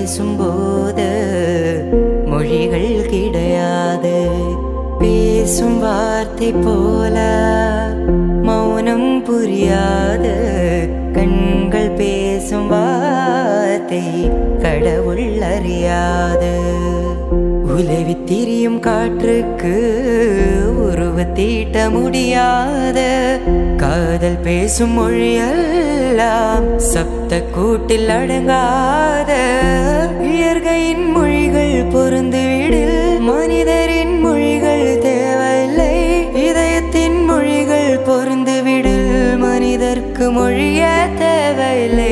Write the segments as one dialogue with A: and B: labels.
A: பேசும்போது மொழிகள் கிடையாது பேசும் வார்த்தை போல மௌனம் புரியாது கண்கள் பேசும் வார்த்தை கடவுள் அறியாது உலவி திரியும் காற்றுக்கு உருவத்தீட்ட முடியாத காதல் பேசும் மொழியெல்லாம் சப்த கூட்டில் அடங்காத இயற்கையின் மொழிகள் பொருந்துவிடில் மனிதரின் மொழிகள் தேவையில்லை இதயத்தின் மொழிகள் பொருந்துவிடில் மனிதர்க்கு மொழிய தேவையில்லை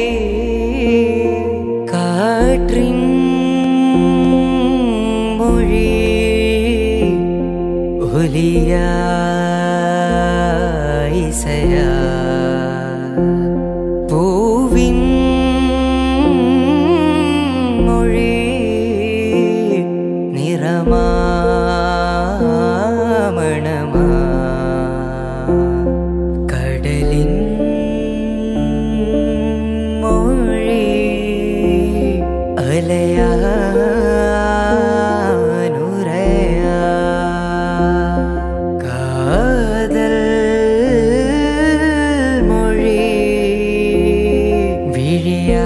A: காற்றின் மொழி ஒலியா இசையா பூவின் மொழி நிறமா மணமா கடலின் மொழி அலையா நுரையா காதல் மொழி விழியா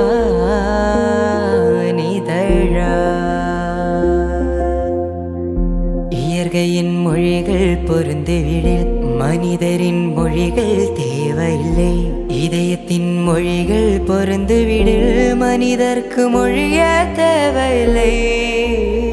A: நிதழா இயற்கையின் மொழிகள் பொருந்துவிடில் மனிதரின் மொழிகள் தேவையில்லை இதயத்தின் மொழிகள் பொருந்துவிடில் மனிதர்க்கு மொழிய தேவையில்லை